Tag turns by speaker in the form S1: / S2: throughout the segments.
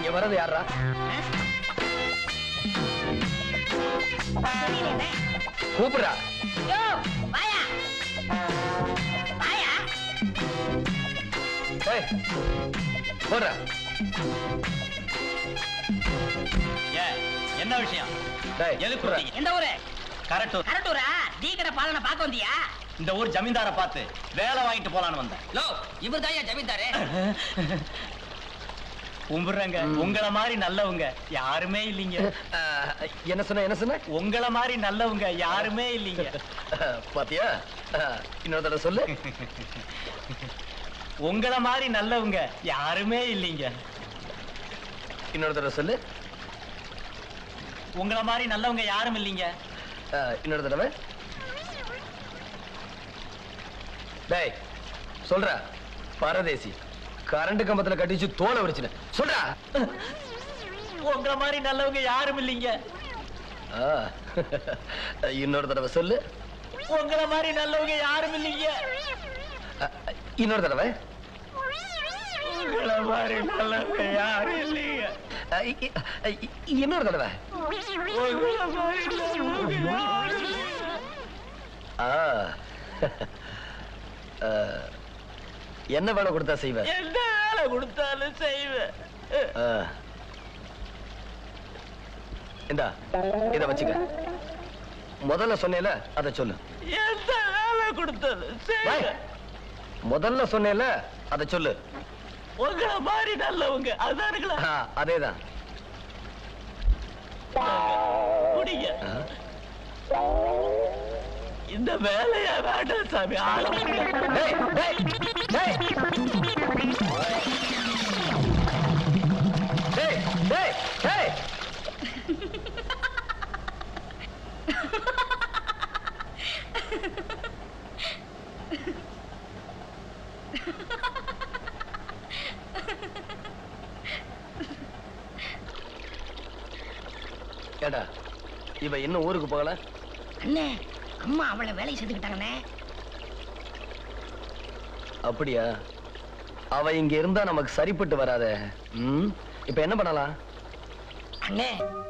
S1: அங்க வர்றது யாரா
S2: தெரியலண்ணே.
S1: கூப்பிடுறா
S2: யோ, வாயா. வாயா.
S1: ஏய் போடுறா
S3: ஏன் என்ன விஷயம்
S1: டேய்
S3: எதுக்கு
S1: கூப்பிடுறா.
S3: கூப்பிட்டீங்க?
S2: எந்த ஊரு
S3: கரெக்ட்
S2: கரட்டூரா டீ கடை பாலனை பார்க்க வந்தியா
S3: இந்த ஊர் ஜமீன்தாரை பார்த்து வேலை வாங்கிட்டு போலான்னு வந்தேன்
S2: லோ இவர் தான் ஜமீன்தாரு
S3: கும்பிடுறேங்க உங்கள மாதிரி நல்லவங்க யாருமே இல்லைங்க
S1: அஹ், என்ன சொன்ன என்ன சொன்ன
S3: உங்கள மாதிரி நல்லவங்க யாருமே இல்லைங்க
S1: அஹ், பாத்தியா அஹ், இன்னொரு தடவை சொல்லு
S3: உங்கள மாதிரி நல்லவங்க யாருமே இல்லைங்க
S1: இன்னொரு தடவை சொல்லு
S3: உங்கள மாதிரி நல்லவங்க யாரும் இல்லைங்க
S1: அஹ், இன்னொரு தடவை டேய் சொல்றா பரதேசி கரண்ட் கம்பத்துல கட்டிச்சு தோலை வடிச்சுன சொல்றா
S3: உங்கள மாதிரி நல்லவங்க யாரும் இல்லைங்க
S1: அஹ், இன்னொரு தடவை சொல்லு
S3: உங்கள மாதிரி நல்லவங்க யாரும் இல்லைங்க
S1: அஹ், இன்னொரு தடவை
S3: உங்கள மாதிரி நல்லவங்க யாரும் இல்லைங்க
S1: அஹ், இ- இ- இ- இன்னொரு தடவை
S3: உங்கள மாதிரி நல்லவங்க யாரும் இல்லைங்க.
S1: ஆ. அஹ், என்ன வேலை கொடுத்தா செய்வ
S3: என்ன வேலை கொடுத்தாலும் செய்வேன்
S1: ஆ. இந்தா இத வச்சுக்க முதல்ல சொன்னேல அத சொல்லு
S3: எந்த வேலை கொடுத்தாலும்
S1: டேய்,
S3: செய்வேன்
S1: முதல்ல சொன்னேல அத சொல்லு
S3: உங்கள மாதிரி நல்லவங்க அதானுங்களா
S1: ஆ, அதேதான்
S3: குடிங்க
S1: ஆ.
S3: இந்த வேலையா வேண்டாம் சாமி ஆள
S1: டேய், டேய், டேய். டேய், டேய், டேய். ஏடா இவ இன்னும் ஊருக்கு போகல
S2: அண்ணே அம்மா அவளை வேலையை செஞ்சுக்கிட்டாங்கண்ணே
S1: அப்படியா அவ இங்க இருந்தா நமக்கு சரிப்பட்டு வராத ம் இப்ப என்ன பண்ணலாம்
S2: அண்ணே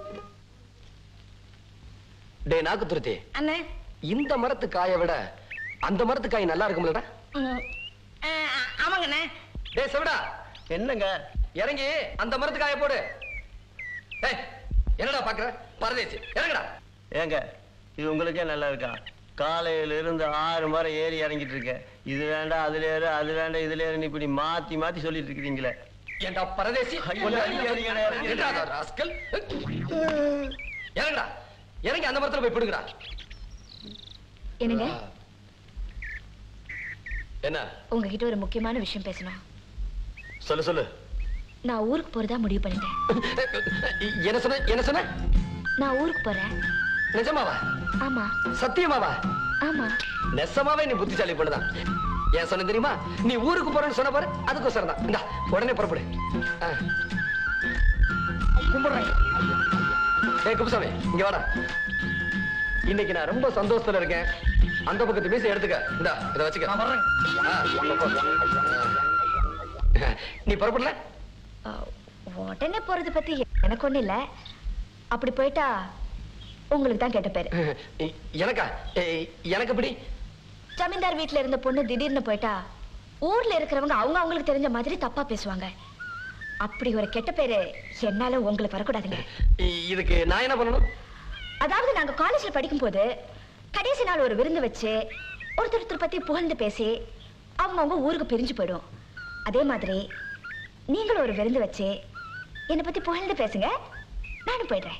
S1: டேய் நாக்கு துருத்தி
S2: அண்ணே
S1: இந்த மரத்து காயை விட அந்த மரத்து காய் நல்லா இருக்கும்லடா
S2: ம், ஆ, ஆமாங்கண்ணே
S1: டேய் செவடா
S3: என்னங்க
S1: இறங்கி அந்த மரத்து காயை போடு டேய் என்னடா பாக்குற பரதேசி இறங்குடா
S4: ஏங்க இது உங்களுக்கே நல்லா இருக்கா காலையில இருந்து ஆறு மரம் ஏறி இறங்கிட்டு இருக்கேன் இது வேண்டாம் அதுல ஏறு அது வேண்டாம் இதுல ஏறு இப்படி மாத்தி மாத்தி சொல்லிட்டு இருக்கிறீங்களே
S1: ஏண்டா பரதேசி
S4: ஐயோ,
S1: உன்னை-
S4: அடிக்காதீங்கடா, அடிக்காதீங்க.
S1: என்னடா ராஸ்கல் இறங்குடா இறங்கி அந்த மரத்துல போய் பிடுங்கடா
S5: என்னங்க
S1: என்ன
S5: உங்ககிட்ட ஒரு முக்கியமான விஷயம் பேசணும்
S1: சொல்லு சொல்லு
S5: நான் ஊருக்கு போறதா முடிவு பண்ணிட்டேன்
S1: என்ன சொன்ன என்ன சொன்ன
S5: நான் ஊருக்கு போறேன்
S1: நிஜமாவா
S5: ஆமா
S1: சத்தியமாவா
S5: ஆமா
S1: நெசமாவே நீ புத்திசாலி பொண்ணுதான் ஏன் சொன்ன தெரியுமா நீ ஊருக்கு போறேன்னு சொன்ன பாரு அதுக்கோசரம் தான் இந்தா உடனே புறப்படு ஆ. கும்பிடுறேன் ஏய் குப்புசாமி இங்க வாடா இன்னைக்கு நான் ரொம்ப சந்தோஷத்துல இருக்கேன் அந்த பக்கத்து மீசை எடுத்துக்க இந்தா இத வச்சுக்க
S2: நான் வர்றேன்.
S1: ஆ, போ, போ. ஆ. நீ புறப்படல
S5: அஹ், உடனே போறது பத்தி எனக்கு ஒண்ணு இல்ல அப்படி போயிட்டா உங்களுக்கு தான் கெட்ட பேரு
S1: எனக்கா ஏய், எனக்கு எப்படி
S5: ஜமீன்தார் வீட்ல இருந்த பொண்ணு திடீர்னு போயிட்டா ஊர்ல இருக்கிறவங்க அவங்க அவங்களுக்கு தெரிஞ்ச மாதிரி தப்பா பேசுவாங்க அப்படி ஒரு கெட்ட பேரு என்னால உங்களுக்கு வரக்கூடாதுங்க
S1: இ- இதுக்கு நான் என்ன பண்ணணும்
S5: அதாவது நாங்க காலேஜ்ல படிக்கும்போது கடைசி நாள் ஒரு விருந்து வச்சு ஒருத்தர் ஒருத்தர் பத்தி புகழ்ந்து பேசி அவங்க அவங்க ஊருக்கு பிரிஞ்சு போயிடும் அதே மாதிரி நீங்களும் ஒரு விருந்து வச்சு என்னை பத்தி புகழ்ந்து பேசுங்க நானும் போயிடுறேன்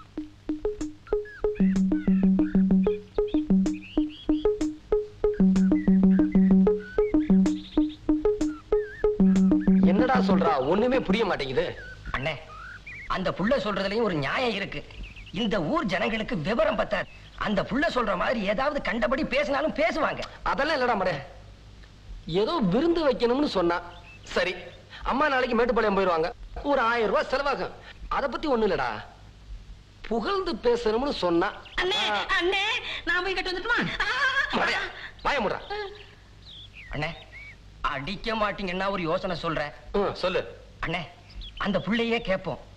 S1: என்னடா சொல்றா ஒண்ணுமே புரிய மாட்டேங்குது
S2: அண்ணே அந்த புள்ள சொல்றதுலயும் ஒரு நியாயம் இருக்கு இந்த ஊர் ஜனங்களுக்கு விவரம் பத்தாது அந்த புள்ள சொல்ற மாதிரி ஏதாவது கண்டபடி பேசினாலும் பேசுவாங்க
S1: அதெல்லாம் இல்லடா மடே ஏதோ விருந்து வைக்கணும்னு சொன்னா சரி அம்மா நாளைக்கு மேட்டுப்பாளையம் போயிருவாங்க ஒரு ஆயிரம் ரூபாய் செலவாகும் அத பத்தி ஒண்ணு இல்லடா புகழ்ந்து பேசணும்னு சொன்னா
S2: அண்ணே அண்ணே நான் போய் கட்டு வந்துட்டுமா
S1: மடையா, வாய முடுறா
S2: அண்ணே அடிக்க மாட்டீங்கன்னா ஒரு யோசனை சொல்றேன்
S1: ம், சொல்லு
S2: அண்ணே அந்த புள்ளையே கேட்போம்